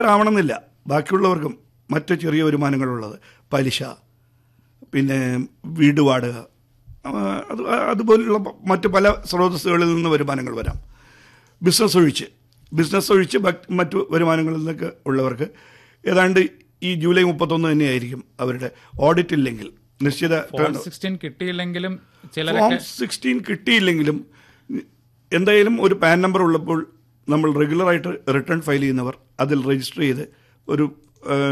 ആവണമെന്നില്ല ബാക്കിയുള്ളവർക്കും മറ്റ് ചെറിയ വരുമാനങ്ങളുള്ളത് പലിശ പിന്നെ വീട് വാടക ആ, അത് അതുപോലുള്ള മറ്റ് പല സ്രോതസ്സുകളിൽ നിന്ന് വരുമാനങ്ങൾ വരാം ബിസിനസ് ഒഴിച്ച് ബിസിനസ് ഒഴിച്ച് ബ- മറ്റു വരുമാനങ്ങളിൽ നിന്നൊക്കെ ഉള്ളവർക്ക് ഏതാണ്ട് ഈ ജൂലൈ മുപ്പത്തൊന്ന് തന്നെയായിരിക്കും അവരുടെ ഓഡിറ്റ് ഇല്ലെങ്കിൽ നിശ്ചിത ഫോം സിക്സ്റ്റീൻ കിട്ടിയില്ലെങ്കിലും ഫോം ചിലരൊക്കെ സിക്സ്റ്റീൻ കിട്ടിയില്ലെങ്കിലും എന്തായാലും ഒരു പാൻ നമ്പർ ഉള്ളപ്പോൾ നമ്മൾ റെഗുലറായിട്ട് റിട്ടേൺ ഫയൽ ചെയ്യുന്നവർ അതിൽ രജിസ്റ്റർ ചെയ്ത് ഒരു